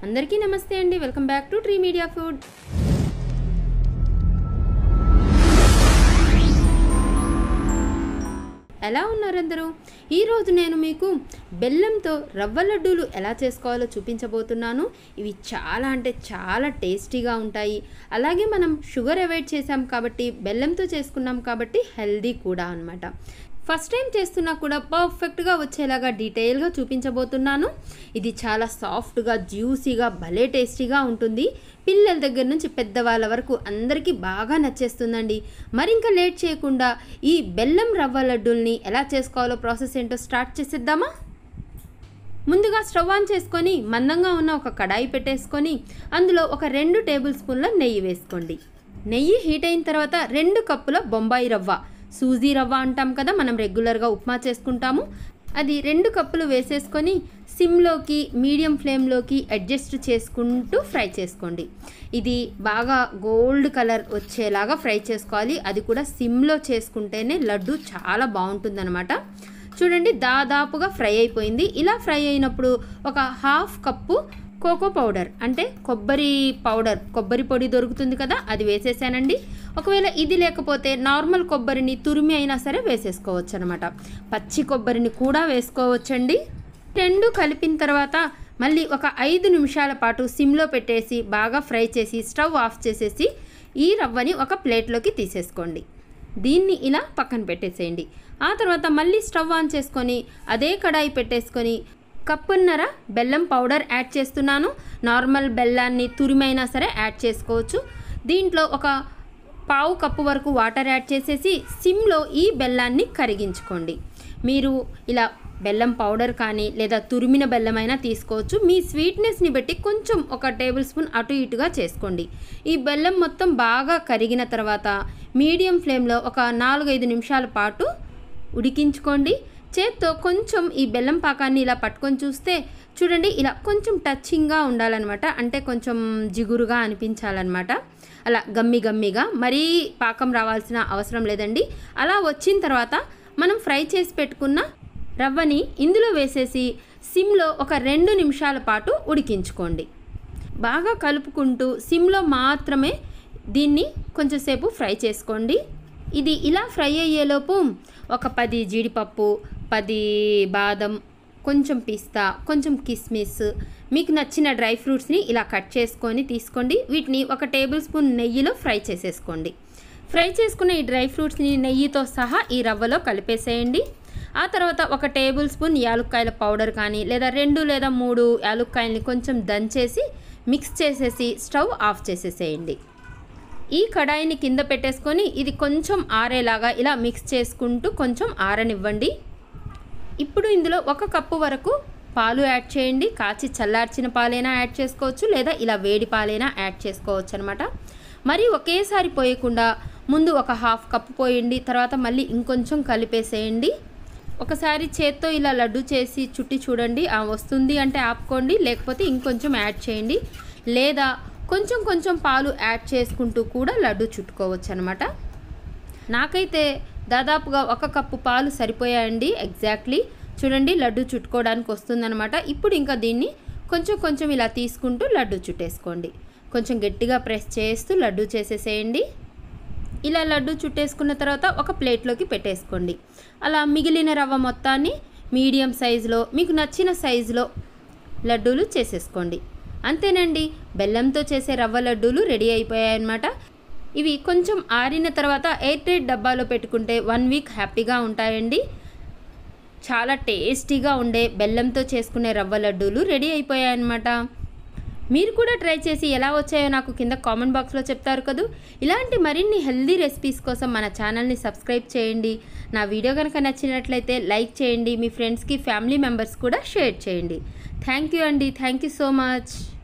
అందరికీ నమస్తే అండి welcome back to tree media food ఎలా ఉన్నారు అందరూ ఈరోజు నేను మీకు బెల్లంతో రవ్వ లడ్డూలు ఎలా చేసుకోవాలో చూపించబోతున్నాను ఇవి చాలా అంటే చాలా టేస్టీగా ఉంటాయి అలాగే మనం షుగర్ అవాయిడ్ చేసాం కాబట్టి బెల్లంతో చేసుకున్నాం కాబట్టి హెల్దీ కూడా అన్నమాట ఫస్ట్ టైం చేస్తున్నా కూడా పర్ఫెక్ట్గా వచ్చేలాగా డీటెయిల్గా చూపించబోతున్నాను ఇది చాలా సాఫ్ట్గా జ్యూసీగా భలే టేస్టీగా ఉంటుంది పిల్లల దగ్గర నుంచి పెద్దవాళ్ళ వరకు అందరికీ బాగా నచ్చేస్తుందండి మరింక లేట్ చేయకుండా ఈ బెల్లం రవ్వ లడ్డూల్ని ఎలా చేసుకోవాలో ప్రాసెస్ ఏంటో స్టార్ట్ చేసేద్దామా ముందుగా స్టవ్ ఆన్ చేసుకొని మందంగా ఉన్న ఒక కడాయి పెట్టేసుకొని అందులో ఒక రెండు టేబుల్ స్పూన్ల నెయ్యి వేసుకోండి నెయ్యి హీట్ అయిన తర్వాత రెండు కప్పుల బొంబాయి రవ్వ సూజీ రవ్వ అంటాం కదా మనం రెగ్యులర్గా ఉప్మా చేసుకుంటాము అది రెండు కప్పులు వేసేసుకొని సిమ్లోకి మీడియం ఫ్లేమ్లోకి అడ్జస్ట్ చేసుకుంటూ ఫ్రై చేసుకోండి ఇది బాగా గోల్డ్ కలర్ వచ్చేలాగా ఫ్రై చేసుకోవాలి అది కూడా సిమ్లో చేసుకుంటేనే లడ్డు చాలా బాగుంటుందన్నమాట చూడండి దాదాపుగా ఫ్రై అయిపోయింది ఇలా ఫ్రై అయినప్పుడు ఒక హాఫ్ కప్పు కోకో పౌడర్ అంటే కొబ్బరి పౌడర్ కొబ్బరి పొడి దొరుకుతుంది కదా అది వేసేసానండి ఒకవేళ ఇది లేకపోతే నార్మల్ కొబ్బరిని తురిమి అయినా సరే వేసేసుకోవచ్చు అనమాట పచ్చి కొబ్బరిని కూడా వేసుకోవచ్చండి రెండు కలిపిన తర్వాత మళ్ళీ ఒక ఐదు నిమిషాల పాటు సిమ్లో పెట్టేసి బాగా ఫ్రై చేసి స్టవ్ ఆఫ్ చేసేసి ఈ రవ్వని ఒక ప్లేట్లోకి తీసేసుకోండి దీన్ని ఇలా పక్కన పెట్టేసేయండి ఆ తర్వాత మళ్ళీ స్టవ్ ఆన్ చేసుకొని అదే కడాయి పెట్టేసుకొని కప్పున్నర బెల్లం పౌడర్ యాడ్ చేస్తున్నాను నార్మల్ బెల్లాన్ని తురిమైనా సరే యాడ్ చేసుకోవచ్చు దీంట్లో ఒక పావు కప్పు వరకు వాటర్ యాడ్ చేసేసి సిమ్లో ఈ బెల్లాన్ని కరిగించుకోండి మీరు ఇలా బెల్లం పౌడర్ కానీ లేదా తురిమిన బెల్లమైనా తీసుకోవచ్చు మీ స్వీట్నెస్ని బట్టి కొంచెం ఒక టేబుల్ స్పూన్ అటు ఇటుగా చేసుకోండి ఈ బెల్లం మొత్తం బాగా కరిగిన తర్వాత మీడియం ఫ్లేమ్లో ఒక నాలుగైదు నిమిషాల పాటు ఉడికించుకోండి చేత్తో కొంచెం ఈ బెల్లం పాకాన్ని ఇలా పట్టుకొని చూస్తే చూడండి ఇలా కొంచెం టచ్చింగ్గా ఉండాలన్నమాట అంటే కొంచెం జిగురుగా అనిపించాలన్నమాట అలా గమ్మి గమ్మిగా మరీ పాకం రావాల్సిన అవసరం లేదండి అలా వచ్చిన తర్వాత మనం ఫ్రై చేసి పెట్టుకున్న రవ్వని ఇందులో వేసేసి సిమ్లో ఒక రెండు నిమిషాల పాటు ఉడికించుకోండి బాగా కలుపుకుంటూ సిమ్లో మాత్రమే దీన్ని కొంచెంసేపు ఫ్రై చేసుకోండి ఇది ఇలా ఫ్రై అయ్యేలోపు ఒక పది జీడిపప్పు పది బాదం కొంచెం పిస్తా కొంచెం కిస్మిస్ మీకు నచ్చిన డ్రై ఫ్రూట్స్ని ఇలా కట్ చేసుకొని తీసుకోండి వీటిని ఒక టేబుల్ స్పూన్ నెయ్యిలో ఫ్రై చేసేసుకోండి ఫ్రై చేసుకున్న ఈ డ్రై ఫ్రూట్స్ని నెయ్యితో సహా ఈ రవ్వలో కలిపేసేయండి ఆ తర్వాత ఒక టేబుల్ స్పూన్ యాలుక్కాయల పౌడర్ కానీ లేదా రెండు లేదా మూడు యాలుక్కాయల్ని కొంచెం దంచేసి మిక్స్ చేసేసి స్టవ్ ఆఫ్ చేసేసేయండి ఈ కడాయిని కింద పెట్టేసుకొని ఇది కొంచెం ఆరేలాగా ఇలా మిక్స్ చేసుకుంటూ కొంచెం ఆరనివ్వండి ఇప్పుడు ఇందులో ఒక కప్పు వరకు పాలు యాడ్ చేయండి కాచి చల్లార్చిన పాలైనా యాడ్ చేసుకోవచ్చు లేదా ఇలా వేడి పాలైనా యాడ్ చేసుకోవచ్చు అనమాట మరి ఒకేసారి పోయకుండా ముందు ఒక హాఫ్ కప్పు పోయండి తర్వాత మళ్ళీ ఇంకొంచెం కలిపేసేయండి ఒకసారి చేత్తో ఇలా లడ్డు చేసి చుట్టి చూడండి ఆ వస్తుంది అంటే ఆపుకోండి లేకపోతే ఇంకొంచెం యాడ్ చేయండి లేదా కొంచెం కొంచెం పాలు యాడ్ చేసుకుంటూ కూడా లడ్డు చుట్టుకోవచ్చు అనమాట నాకైతే దాదాపుగా ఒక కప్పు పాలు సరిపోయాయండి ఎగ్జాక్ట్లీ చూడండి లడ్డు చుట్టుకోవడానికి వస్తుందనమాట ఇప్పుడు ఇంకా దీన్ని కొంచెం కొంచెం ఇలా తీసుకుంటూ లడ్డు చుట్టేసుకోండి కొంచెం గట్టిగా ప్రెస్ చేస్తూ లడ్డు చేసేసేయండి ఇలా లడ్డు చుట్టేసుకున్న తర్వాత ఒక ప్లేట్లోకి పెట్టేసుకోండి అలా మిగిలిన రవ్వ మొత్తాన్ని మీడియం సైజులో మీకు నచ్చిన సైజులో లడ్డూలు చేసేసుకోండి అంతేనండి బెల్లంతో చేసే రవ్వ లడ్డూలు రెడీ అయిపోయాయన్నమాట ఇవి కొంచెం ఆరిన తర్వాత ఎయిర్ టైట్ డబ్బాలో పెట్టుకుంటే వన్ వీక్ హ్యాపీగా ఉంటాయండి చాలా టేస్టీగా ఉండే బెల్లంతో చేసుకునే రవ్వ లడ్డూలు రెడీ అయిపోయాయన్నమాట మీరు కూడా ట్రై చేసి ఎలా వచ్చాయో నాకు కింద కామెంట్ బాక్స్లో చెప్తారు కదూ ఇలాంటి మరిన్ని హెల్దీ రెసిపీస్ కోసం మన ఛానల్ని సబ్స్క్రైబ్ చేయండి నా వీడియో కనుక నచ్చినట్లయితే లైక్ చేయండి మీ ఫ్రెండ్స్కి ఫ్యామిలీ మెంబర్స్ కూడా షేర్ చేయండి థ్యాంక్ యూ అండి థ్యాంక్ యూ సో మచ్